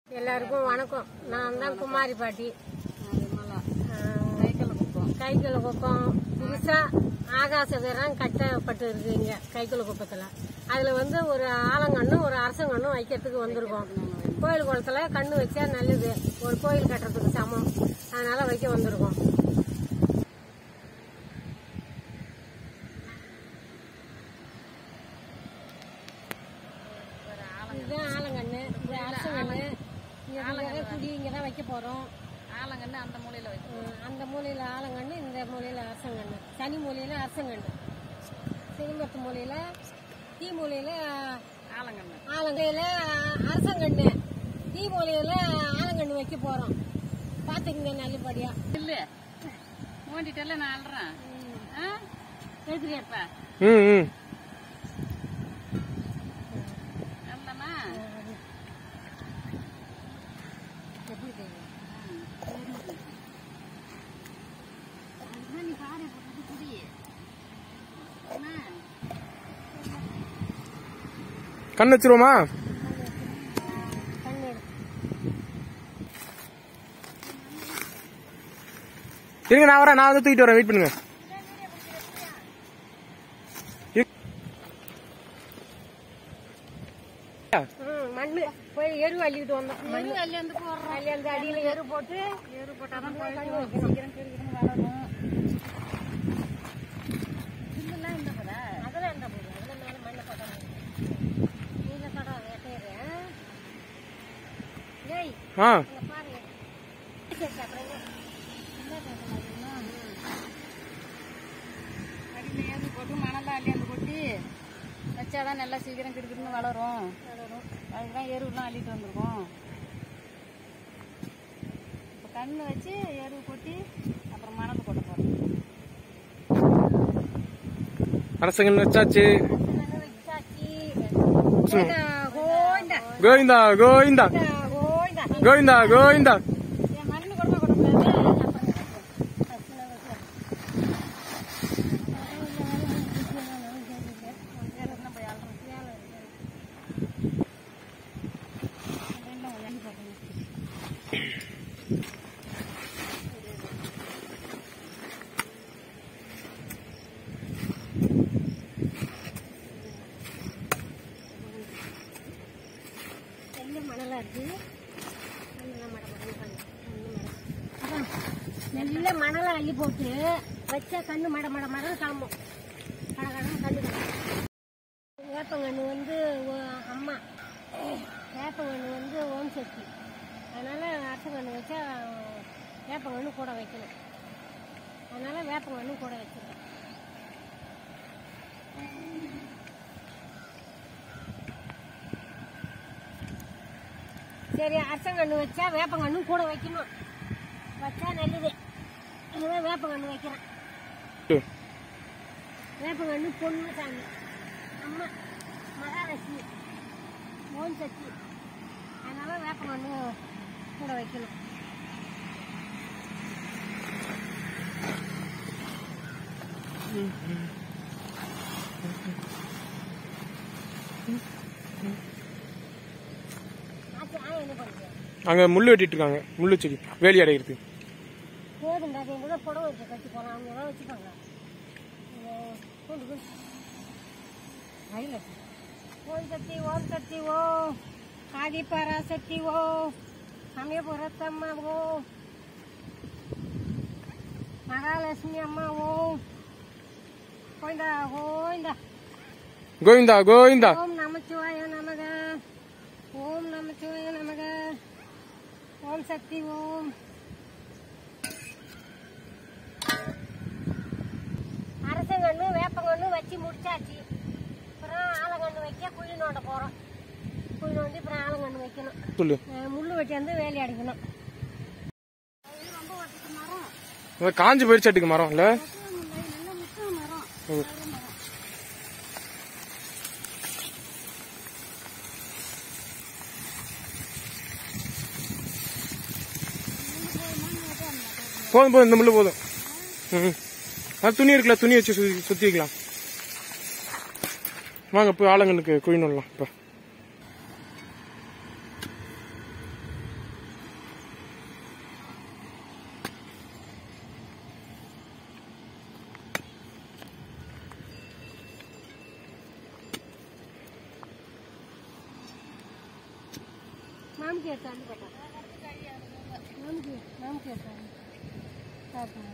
எல்லாருக்கும் வணக்கம் நான் தான் குமாரி பாட்டி கைக்குள்ள குப்பம் புதுசா ஆகாச வீரம் கட்டப்பட்டு இருக்கு இங்க கைக்குள்ள குப்பத்துல அதுல வந்து ஒரு ஆலங்கண்ணும் ஒரு அரசங்கண்ணும் வைக்கிறதுக்கு வந்திருக்கோம் கோயில் குளத்துல கண்ணு வச்சா நல்லது ஒரு கோயில் கட்டுறதுக்கு சமம் அதனால வைக்க வந்திருக்கோம் இதுதான் ஆலங்கண்ணு இது அரசங்கண்ணு இங்க குடி இங்க தான் வைக்க போறோம் ஆலங்கன்னு அந்த மூலையில வைக்கும் அஹ் அந்த மூலையில ஆலங்கண்ணு இந்த மூலையில அரசங்கண்ணு சனி மூலையில அரசங்கண்ணு சிறுமத்து மூலையில தீ மூலையில ஆலங்கன்னு ஆலங்கையில அரசங்கண்ணு தீ மூலையில ஆலங்கண்ணு வைக்க போறோம் பாத்துக்கங்க நல்லபடியா இல்ல நோண்டிட்டல நான் அல்றேன் எழுதுறியாப்பா ம் ம் அல்லமா எப்படி தெரியும் அதுதான் நீ காரை போட்டு குடி என்ன கண் வச்சிருவோமா கண்ணு இருங்க நான் வரேன் நான் வந்து தூக்கிட்டு வரேன் வெயிட் பண்ணுங்க இரு- ம், மண்ணு போய் எரு அள்ளிட்டு வந்தோம் மண்ணு அள்ளி வந்து போடுறோம் அள்ளி அந்த அடியில எரு போட்டு ஏறு போட்டாதான் கண்ணு போயிட்டு வைக்கணும். சீக்கிரம் கிருக்கிரம் வளரும் புல்லுலாம் இந்த போதா அதெல்லாம் எந்த போகுது அதெல்லாம் மேல மண்ணை போட்டாங்க நீங்க தடம் எட்டையரு ஏய் ஆ இங்க பாருங்க சரி, அப்புறம் என்ன? என்ன கேட்கலாம் அடியில் ஏறு போட்டு மணலாம் அள்ளி அந்த கொட்டி வச்சாதான் நல்லா சீக்கிரம் கிடுக்கிடுன்னு வளரும் அதுக்கு தான் எருவுலாம் அள்ளிட்டு வந்திருக்கோம் இப்போ கண்ணு வச்சு எருவு கொட்டி அப்புறம் மணத்தை கொட்ட போகிறோம் அரசங்கன் வச்சாச்சு இன்னும் வச்சாச்சு. கோவிந்தா, கோவிந்தா, கோவிந்தா கோவிந்தா கோவிந்தா. கோவிந்தா கோவிந்தா என் மண்ணு கொடுக்க கொடுக்கூடாது. நல்ல மணலா இருக்கு நல்ல மட மடன்னு பண்ணு. நல்ல மணல். அதான், நல்ல மணலை அள்ளி போட்டு வச்சா கண்ணு மட மட மடன்னு கிளம்பும் கட கடன்னு கண்ணு கிளம்பும். வேப்பங்கண்ணு வந்து ஒ- அம்மா வேப்பங்கண்ணு வந்து ஓம் சக்தி அதனால அரசங்கண்ணு வச்சா வேப்பங்கண்ணு கூட வைக்கணும் அதனால வேப்பங்கண்ணு கூட வச்சிருக்கேன் சரி அரசங்கண்ணு வச்சா வேப்பங்கண்ணும் கூட வைக்கணும் வச்சா நல்லது அதுதான் வேப்பங்கண்ணு வைக்கிறேன் வேப்பங்கண்ணு பொண்ணு சாமி அம்மா மகாலட்சுமி ஓம் சக்தி அதனால வேப்பங்கண்ணு கூட வைக்கணும் ஆச்சு ஆ என்ன பண்ணுறது அங்க முள்ளு வெட்டிட்டு இருக்காங்க முள்ளு செடி வேலி அடையிறது போதுண்டா அது எங்கே புடவை வச்சு கட்டி போகலாம் அவங்க ஏதாவது வச்சுப்பாங்க கொண்டு போய் ரயில் ஓம் சக்தி ஓம் சக்தி ஓ ஆதி பராசக்தி ஓ சமயபுரத்தம்மா ஓ மகாலட்சுமி அம்மா ஓ கோயிந்தா கோயிந்தா கோவிந்தா கோவிந்தா ஓம் நமச்சிவாய நமக ஓம் நமச்சிவாய நமக ஓம் சக்தி ஓம் அரசங்கண்ணு வேப்பங்கண்ணு வச்சு முடிச்சாச்சு அப்புறம் ஆலங்கண்ணு வைக்க குழி நோண்ட போறோம் குழி நோண்டி அப்புறம் ஆலங்கண்ணு வைக்கணும் சொல்லு அஹ் முள்ளு வெட்டி வந்து வேலி அடிக்கணும் அது காஞ்சு போயிடுச்சாட்டுக்கு மரம் இல்ல ம். போதும் போதும் இந்த முள்ளு போதும் ம் அது துணி இருக்குல்ல துணி வச்சு சுத்தி சுத்தி வைக்கலாம் வாங்க போய் ஆலங்கனுக்கு குழி நோடலாம் இப்போ மாமிக்கு எடுத்தாந்து போட்டா மாமிக்கு மாமிக்கு எடுத்தாந்து பார்ப்போம்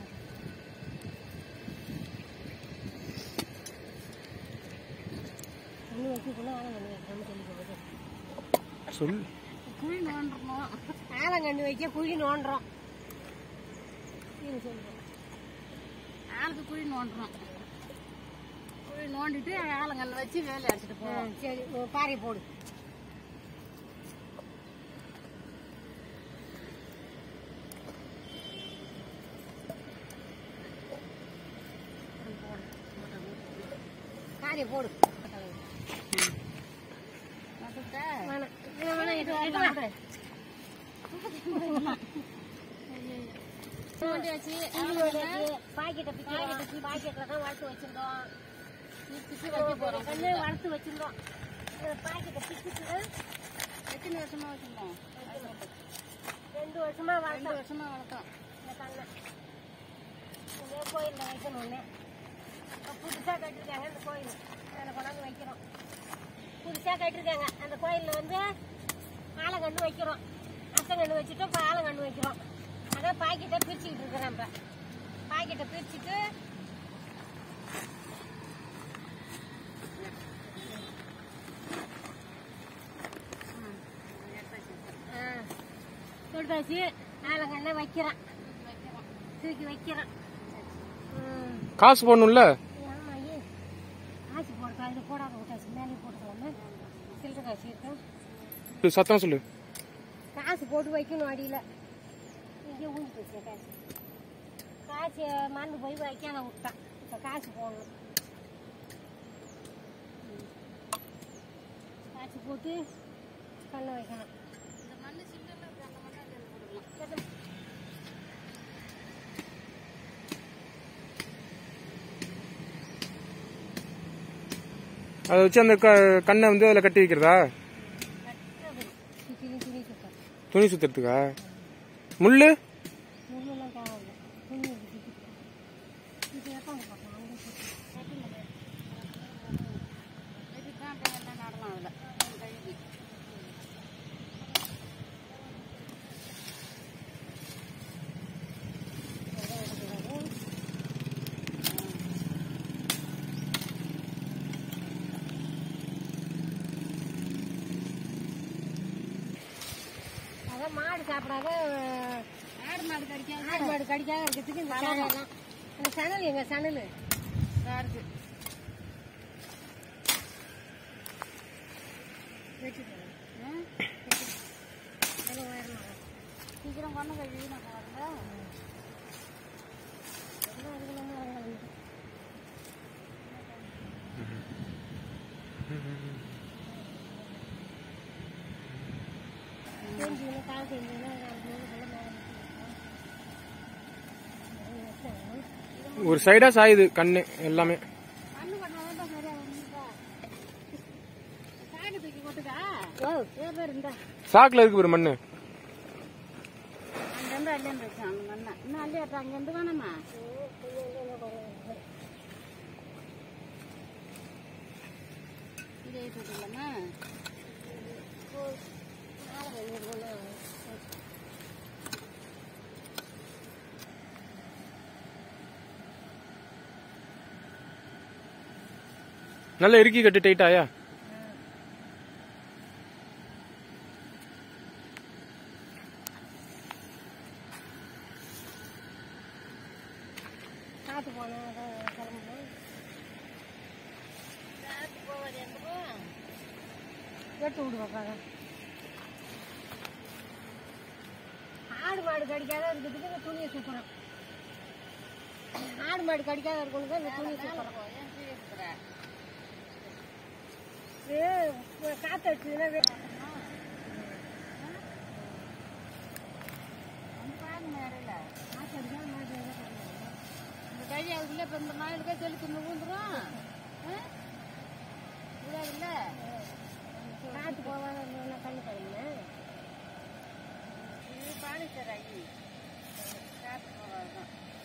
கண்ணு வைக்கக்குள்ள ஆழம் கண்ணு வைக்காம சொல்லி போகுது சொல் குழி நோண்டுறோம் ஆழம் கண்ணு வைக்க குழி நோண்டுறோம் நீங்க சொல்லுங்க ஆளுக்கு குழி நோண்டுறோம் குழி நோண்டிட்டு ஆளுங்கல்ல வச்சு வேலை அடிச்சிட்டு ஆ, போவோம் சரி ஒரு பாறை போடு பாறை போடு நட்டுட்டா வேணாம் இல்லை, வேணாம் இது வேணாம் நோண்டியாச்சு பாக்கெட்டை பிச்சு பாக்கெட்டில் தான் வளர்த்து வச்சிருந்தோம் பிச்சு வைக்க போறோம் கண்ணு வளர்த்து வச்சிருந்தோம் பாக்கெட்டை பிச்சுட்டு எத்தனை வருஷமா வச்சிருந்தோம் ரெண்டு வருஷமா ரெண்டு வளர்த்தோம் வருஷமா வளர்த்தோம் இந்த கண்ணை இதே கோயிலில் வைக்கணும்னு புதுசாக கட்டிருக்காங்க இந்த கோயில் அதில் கொண்டாந்து வைக்கிறோம் புதுசாக கட்டிருக்காங்க அந்த கோயிலில் வந்து ஆலங்கன்று வைக்கிறோம் அத்தங்கன்று வச்சுட்டு இப்போ ஆலங்கன்று வைக்கிறோம் அதான் பாக்கெட்டை பிரிச்சுக்கிட்டு இருக்கிறேன் இப்போ பாக்கெட்டை பிரிச்சுட்டு ஆ, தொட்டாச்சு ஆலங்கண்ணை வைக்கிறேன் தூக்கி வைக்கிறேன் ம் காசு போடணும்ல ஆமா ஐயே காசு போடுறா இதில் போடாத விட்டாச்சு மேலே போட்டுக்கலாமா சில்லறை காசு இருக்கா இது சத்தம் சொல்லு காசு போட்டு வைக்கணும் அடியில் இங்கே ஊஞ்சி போச்சு காசு காசு மறந்து போய் வைக்காத விட்டான் இப்போ காசு போடணும் ம். காசு போட்டு கண்ண வைக்கணும் இந்த மண்ணு சின்னல இருக்கு அந்த மண்ணை அதில் போட்டுக்கலாம் அதை வச்சு அந்த க- கண்ணை வந்து அதில் கட்டி வைக்கிறதா கட்டுறது சுற்றி துணி சுத்தம் துணி சுத்துறதுக்கா முள்ளு முள்ளெல்லாம் தேவையில்லை துணி இருக்கு இது எத்தாந்து பார்க்கலாம் அங்கே சுற்றி இதுக்கு தான் அப்படியே எல்லாம் நடலாம் அதில் கழுவி அதான் மாடு சாப்பிடாத ஆடு மாடு கடிக்காது ஆடு மாடு கடிக்காத இருக்கிறதுக்கு இந்த சனலாம் அந்த சணல் எங்க சணல் இருக்கு வச்சுக்கோங்க ம்? அதில் உயரமாக சீக்கிரம் பண்ண கழுவி நான் பாருங்க எல்லாம் அதுக்குள்ள மரங்கள் வந்து செஞ்சுக்கணும் கால் செஞ்சுக்கணும் ஒரு சைடா சாயுது கண்ணு எல்லாமே மண்ணு பண்ணாதான் தான் சரியா வந்துப்பா சாணி தூக்கி கொட்டுக்கா ஓ ஏன் பேர் இருந்தா சாக்குல இருக்கு ஒரு மண்ணு அங்கேருந்து அள்ளியாந்து வச்சான் அந்த மண்ணை இன்னும் அள்ளியாட்டா அங்கேருந்து வேணாமா இங்கே தூக்கலாமா நல்லா இறுக்கி கட்டு டைட்டாயா காற்று போனேன் அதான் கிளம்புனேன் வெட்டு விடு பாப்பாங்க ஆடு மாடு கடிக்காத இருக்கிறதுக்கு இந்த துணியை சுற்றுறோம் ஆடு மாடு கடிக்காத இருக்கணும் இந்த துணியை சுற்றுறோம் ஏன் கீழே இருக்கிற இது காற்று அடிச்சதுன்னா வே- வந்து பாருங்க நேரில் காற்று அடிச்சா மாடு எல்லாம் பண்ணுவாங்க. இந்த கழி அதுக்குள்ளே இப்போ இந்த மாயிலுக்கே சொல்லி தின்னு ஊந்துரும் விடாதுல்ல காற்று போகாத இருந்ததுன்னா கண்ணு கழிங்க இது பாலிஸ்டர் ஆகி காற்று போகாதான்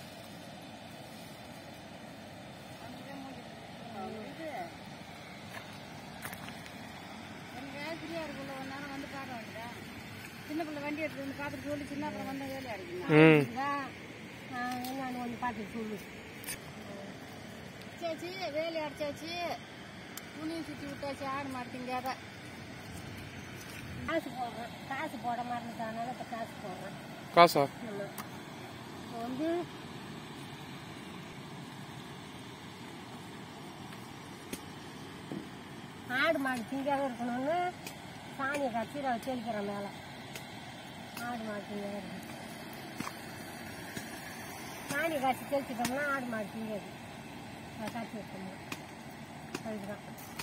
அங்கே மூடி இது எனக்கு ஆசிரியா இருக்குல்ல ஒரு நேரம் வந்து பாட வேண்டியதா சின்ன பிள்ளை வண்டி எடுத்து வந்து பார்த்துட்டு சொல்லி சின்ன அப்புறம் வந்த வேலையை அடிக்கணும் ம் என்னன்னு ஒன்று பார்த்து சொல்லு அடிச்சாச்சு வேலி அடிச்சாச்சு துணியும் சுற்றி விட்டாச்சு ஆடு மாட்டிங்காத காசு போடுறேன் காசு போட மறந்துட்டானால இப்போ காசு போடுறேன் காசா நம்ம இப்போ வந்து ஆடு மாடு திங்காத இருக்கணும்னு சாணியை கட்டி அதை தெளிக்கிறேன் மேலே ஆடு மாடு திங்காத இருக்கு சாணியை காய்ச்சி தெளிச்சிட்டோம்னா ஆடு மாடு திங்காது அதை காய்ச்சி வச்சோம்னா அதுக்குதான்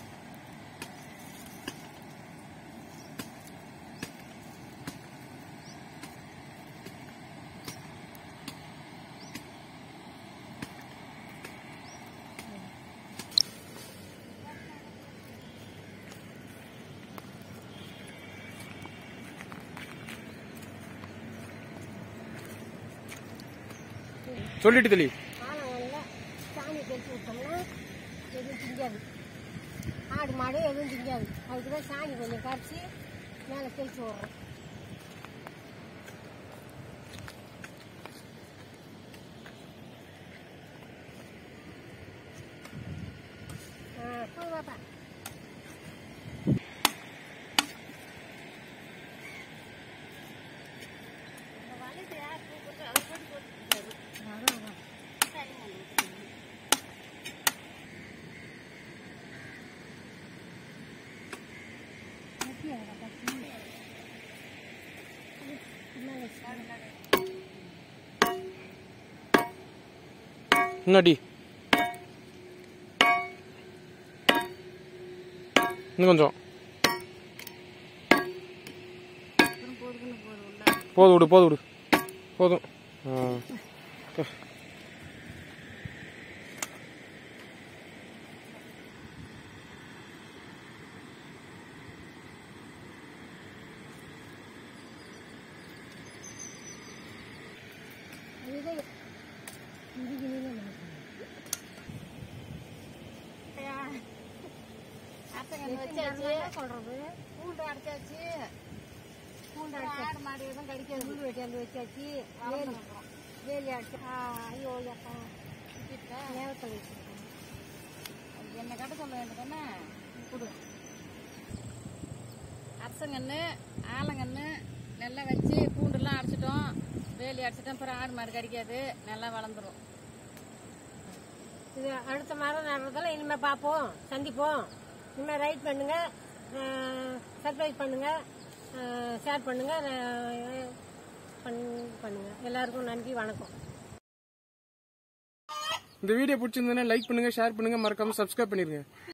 சொல்லிட்டு தள்ளி ஆலங்கல்ல சாணி தெளிச்சு விட்டோம்னா எதுவும் திங்காது ஆடு மாடு எதுவும் திங்காது அதுக்கு தான் சாணி கொஞ்சம் கரைச்சி மேலே தெளிச்சு விட்றோம் ஆ, போய் வாப்பா. இந்த வலிது யார் கூப்பிட்டு அதை போட்டு போட்டுருக்காரு வரோம், வரோம். கட்டி எங்கடா, கட்டி? இது பின்னால வச்சு. முன்னாடி இன்னும் கொஞ்சம் அப்புறம் போதுக்குன்னு போதும் உள்ள போதும் விடு போதும் விடு போதும் ஆ க- இது இதுக்கு நீங்க மாட்டீங்க. அத்தைங்க வச்சாச்சு என்ன சொல்றது பூண்டு அடைச்சாச்சு பூண்டு ஆடு மாடு எதுவும் கடிக்காது முள் வெட்டியாந்து வச்சாச்சு வேலி வேலி அடிச்சு ஆ, ஐயோ அப்பா நேரத்தில் வச்சுருக்கேன் என்னை கட்ட சொல்ல வேண்டியதானே கொடு அரசங்கன்று ஆலங்கன்று நல்லா வச்சு பூண்டுலாம் அடிச்சிட்டோம் வேலி அடிச்சிட்டோம் அப்புறம் ஆடு மாடு கடிக்காது நல்லா வளர்ந்துரும் இது அடுத்த மரம் நடுறதெல்லாம் இனிமேல் பார்ப்போம் சந்திப்போம் இனிமேல் ரைட் பண்ணுங்க சப்ஸ்கிரைப் பண்ணுங்க ஷேர் பண்ணுங்க அஹ், பண் பண்ணுங்க எல்லாருக்கும் நன்றி வணக்கம் இந்த வீடியோ பிடிச்சிருந்ததுன்னா லைக் பண்ணுங்க ஷேர் பண்ணுங்க மறக்காம சப்ஸ்கிரைப் பண்ணிருங்க